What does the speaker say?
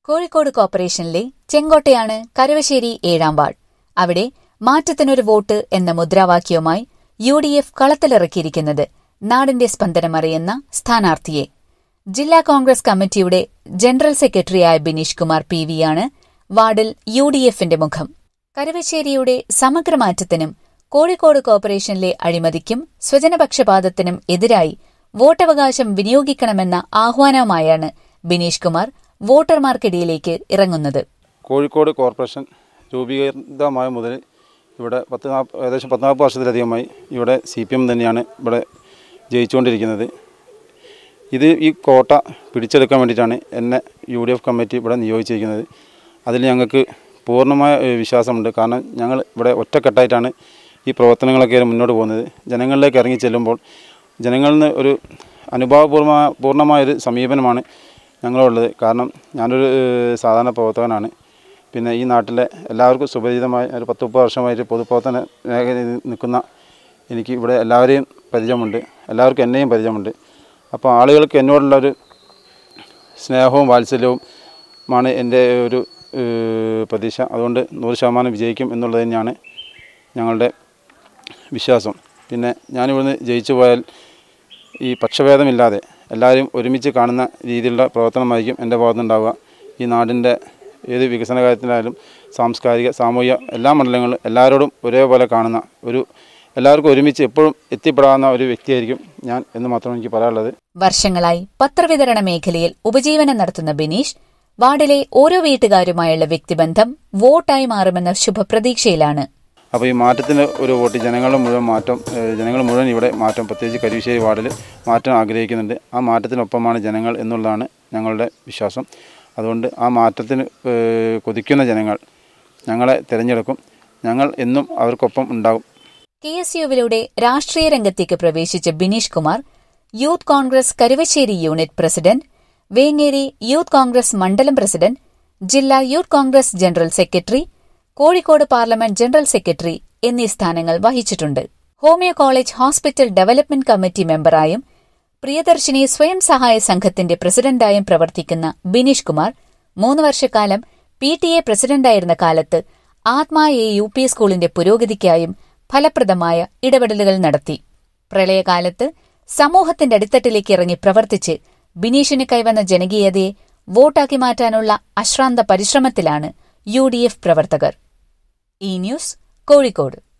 കോഴിക്കോട് കോർപ്പറേഷനിലെ ചെങ്കോട്ടയാണ് കരുവശ്ശേരി ഏഴാം വാർഡ് അവിടെ മാറ്റത്തിനൊരു വോട്ട് എന്ന മുദ്രാവാക്യവുമായി യു ഡി എഫ് കളത്തിലിറക്കിയിരിക്കുന്നത് നാടിന്റെ സ്പന്ദനമറിയുന്ന സ്ഥാനാർത്ഥിയെ ജില്ലാ കോൺഗ്രസ് കമ്മിറ്റിയുടെ ജനറൽ സെക്രട്ടറിയായ ബിനീഷ് കുമാർ പി വിയാണ് വാർഡിൽ യു ഡി എഫിന്റെ മുഖം കരുവശ്ശേരിയുടെ സമഗ്രമാറ്റത്തിനും കോഴിക്കോട് കോർപ്പറേഷനിലെ അഴിമതിക്കും സ്വജനപക്ഷപാതത്തിനും എതിരായി വോട്ടവകാശം വിനിയോഗിക്കണമെന്ന ആഹ്വാനവുമായാണ് ബിനീഷ് കുമാർ വോട്ടർമാർക്കിടയിലേക്ക് ഇറങ്ങുന്നത് കോഴിക്കോട് കോർപ്പറേഷൻ രൂപീകൃതമായ മുതൽ ഇവിടെ പത്ത് നാൽപ്പ ഏകദേശം പത്ത് നാൽപ്പത് വർഷത്തിലധികമായി ഇവിടെ സി പി എം തന്നെയാണ് ഇവിടെ ജയിച്ചുകൊണ്ടിരിക്കുന്നത് ഇത് ഈ കോട്ട പിടിച്ചെടുക്കാൻ വേണ്ടിയിട്ടാണ് എന്നെ യു ഡി എഫ് കമ്മിറ്റി ഇവിടെ നിയോഗിച്ചിരിക്കുന്നത് അതിൽ ഞങ്ങൾക്ക് പൂർണ്ണമായ ഏഹ്, വിശ്വാസമുണ്ട് കാരണം ഞങ്ങൾ ഇവിടെ ഒറ്റക്കെട്ടായിട്ടാണ് ഈ പ്രവർത്തനങ്ങളൊക്കെ മുന്നോട്ട് പോകുന്നത് ജനങ്ങളിലേക്ക് ഇറങ്ങി ചെല്ലുമ്പോൾ ജനങ്ങളിൽ നിന്ന് ഒരു അനുഭാവപൂർവമായ പൂർണ്ണമായൊരു സമീപനമാണ് ഞങ്ങളുള്ളത് കാരണം ഞാനൊരു ഏഹ്, സാധാരണ പ്രവർത്തകനാണ് പിന്നെ ഈ നാട്ടിലെ എല്ലാവർക്കും സുപരിചിതമായ ഒരു പത്ത് മുപ്പത് വർഷമായിട്ട് പൊതുപ്രവർത്തന മേഖലയിൽ നിൽക്കുന്ന എനിക്ക് ഇവിടെ എല്ലാവരെയും പരിചയമുണ്ട് എല്ലാവർക്കും എന്നെയും പരിചയമുണ്ട് അപ്പോൾ ആളുകൾക്ക് എന്നോടുള്ള ഒരു സ്നേഹവും വാത്സല്യവും ആണ് എൻ്റെ ഒരു ഏഹ്, പ്രതീക്ഷ അതുകൊണ്ട് നൂറ് ശതമാനം വിജയിക്കും എന്നുള്ളത് തന്നെയാണ് ഞങ്ങളുടെ വിശ്വാസം പിന്നെ ഞാനിവിടുന്ന് ജയിച്ചു പോയാൽ ഈ പക്ഷഭേദമില്ലാതെ എല്ലാവരും ഒരുമിച്ച് കാണുന്ന രീതിയിലുള്ള പ്രവർത്തനമായിരിക്കും എൻ്റെ ഭാഗത്തുനിന്നുണ്ടാവുക ഈ നാടിൻ്റെ ഏത് വികസന കാര്യത്തിലായാലും സാംസ്കാരിക സാമൂഹിക എല്ലാ മണ്ഡലങ്ങളും എല്ലാവരോടും ഒരേപോലെ കാണുന്ന ഒരു എല്ലാവർക്കും ഒരുമിച്ച് എപ്പോഴും എത്തിപ്പെടാവുന്ന ഒരു വ്യക്തിയായിരിക്കും ഞാൻ എന്ന് മാത്രം എനിക്ക് പറയാനുള്ളത് വർഷങ്ങളായി പത്രവിതരണ മേഖലയിൽ ഉപജീവനം നടത്തുന്ന ബിനീഷ് വാർഡിലെ ഓരോ വീട്ടുകാരുമായുള്ള വ്യക്തിബന്ധം വോട്ടായി മാറുമെന്ന ശുഭപ്രതീക്ഷയിലാണ് അപ്പോൾ ഈ മാറ്റത്തിന് ഒരു വോട്ട് ജനങ്ങളുടെ മുഴുവൻ മാറ്റം ഏഹ് ജനങ്ങൾ മുഴുവൻ ഇവിടെ മാറ്റം പ്രത്യേകിച്ച് കരുവശ്ശേരി വാർഡിൽ മാറ്റം ആഗ്രഹിക്കുന്നുണ്ട് ആ മാറ്റത്തിനൊപ്പമാണ് ജനങ്ങൾ എന്നുള്ളതാണ് ഞങ്ങളുടെ വിശ്വാസം അതുകൊണ്ട് ആ മാറ്റത്തിന് ഏഹ് കൊതിക്കുന്ന ജനങ്ങൾ ഞങ്ങളെ തിരഞ്ഞെടുക്കും ഞങ്ങൾ എന്നും അവർക്കൊപ്പം ഉണ്ടാകും കെ എസ് യുവിലൂടെ രാഷ്ട്രീയ രംഗത്തേക്ക് പ്രവേശിച്ച Bineesh Kumar youth Congress Karuvassery unit president Vengeri youth Congress മണ്ഡലം പ്രസിഡന്റ് ജില്ലാ youth Congress general secretary Kozhikode parliament general secretary എന്നീ സ്ഥാനങ്ങൾ വഹിച്ചിട്ടുണ്ട് homoeo college hospital development committee മെമ്പറായും പ്രിയദർശിനി സ്വയം സഹായ സംഘത്തിന്റെ പ്രസിഡന്റായും പ്രവർത്തിക്കുന്ന ബിനീഷ് കുമാർ മൂന്ന് വർഷക്കാലം പി ടി എ പ്രസിഡന്റായിരുന്ന കാലത്ത് ആത്മാ എ യു പി സ്കൂളിന്റെ പുരോഗതിക്കായും ഫലപ്രദമായ ഇടപെടലുകൾ നടത്തി പ്രളയകാലത്ത് സമൂഹത്തിന്റെ അടിത്തട്ടിലേക്ക് ഇറങ്ങി പ്രവർത്തിച്ച് ബിനീഷിന് കൈവന്ന ജനകീയതയെ വോട്ടാക്കി മാറ്റാനുള്ള അശ്രാന്ത പരിശ്രമത്തിലാണ് യു ഡി എഫ് പ്രവർത്തകർ ഈ ന്യൂസ് കോഴിക്കോട്